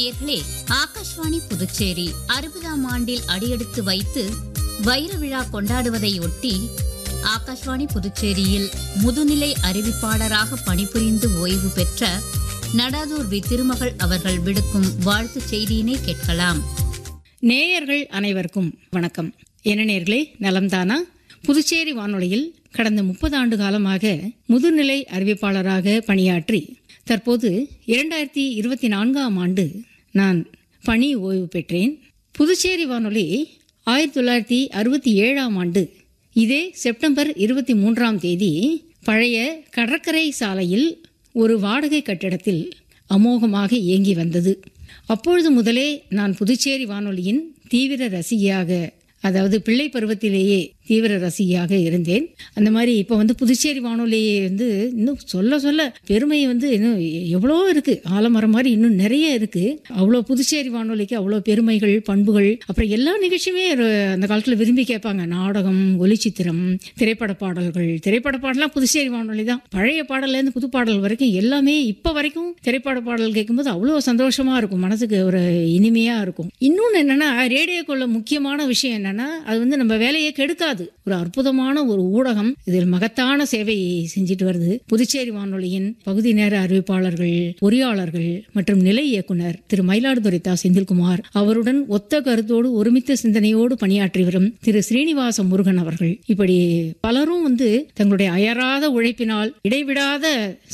நேயர்களே ஆகாஷ்வாணி புதுச்சேரி அறுபதாம் ஆண்டில் அடியெடுத்து வைத்து வைர விழா கொண்டாடுவதையொட்டி ஆகாஷ்வாணி புதுச்சேரியில் முதுநிலை அறிவிப்பாளராக பணிபுரிந்து ஓய்வு பெற்ற நடாதூர் வி திருமகள் அவர்கள் விடுக்கும் வாழ்த்துச் செய்தியினை கேட்கலாம் நேயர்கள் அனைவருக்கும் வணக்கம் என்ன நேயர்களே நலம்தானா புதுச்சேரி வானொலியில் கடந்த முப்பது ஆண்டு காலமாக முதுநிலை அறிவிப்பாளராக பணியாற்றி தற்போது இரண்டாயிரத்தி இருபத்தி நான்காம் ஆண்டு நான் பணி ஓய்வு பெற்றேன் புதுச்சேரி வானொலி ஆயிரத்தி தொள்ளாயிரத்தி அறுபத்தி ஏழாம் ஆண்டு இதே செப்டம்பர் இருபத்தி மூன்றாம் தேதி பழைய கடற்கரை சாலையில் ஒரு வாடகை கட்டிடத்தில் அமோகமாக இயங்கி வந்தது அப்பொழுது முதலே நான் புதுச்சேரி வானொலியின் தீவிர ரசிகையாக அதாவது பிள்ளை பருவத்திலேயே தீவிர ரசிகையாக இருந்தேன் அந்த மாதிரி இப்போ வந்து புதுச்சேரி வானொலியை வந்து இன்னும் சொல்ல சொல்ல பெருமை வந்து இன்னும் எவ்வளோ இருக்கு ஆலமரம் மாதிரி இன்னும் நிறைய இருக்கு அவ்வளோ புதுச்சேரி வானொலிக்கு அவ்வளோ பெருமைகள் பண்புகள் அப்புறம் எல்லா நிகழ்ச்சியுமே ஒரு அந்த காலத்தில் விரும்பி கேட்பாங்க நாடகம் ஒலிச்சித்திரம் திரைப்பட பாடல்கள் திரைப்பட பாடலாம் புதுச்சேரி வானொலி தான் பழைய பாடல்லேருந்து புது பாடல் வரைக்கும் எல்லாமே இப்போ வரைக்கும் திரைப்பட பாடல் கேட்கும்போது அவ்வளோ சந்தோஷமா இருக்கும் மனசுக்கு ஒரு இனிமையா இருக்கும் இன்னொன்று என்னன்னா ரேடியோக்குள்ள முக்கியமான விஷயம் என்னன்னா அது வந்து நம்ம வேலையை கெடுக்காது ஒரு அற்புதமான ஒரு ஊடகம் இதில் மகத்தான சேவையை செஞ்சுட்டு வருது புதுச்சேரி வானொலியின் பகுதி நேர அறிவிப்பாளர்கள் பொறியாளர்கள் மற்றும் நிலை இயக்குனர் திரு மயிலாடுதுறை தா செந்தில்குமார் அவருடன் ஒத்த கருத்தோடு ஒருமித்த சிந்தனையோடு பணியாற்றி வரும் திரு ஸ்ரீனிவாச முருகன் அவர்கள் இப்படி பலரும் வந்து தங்களுடைய அயராத உழைப்பினால் இடைவிடாத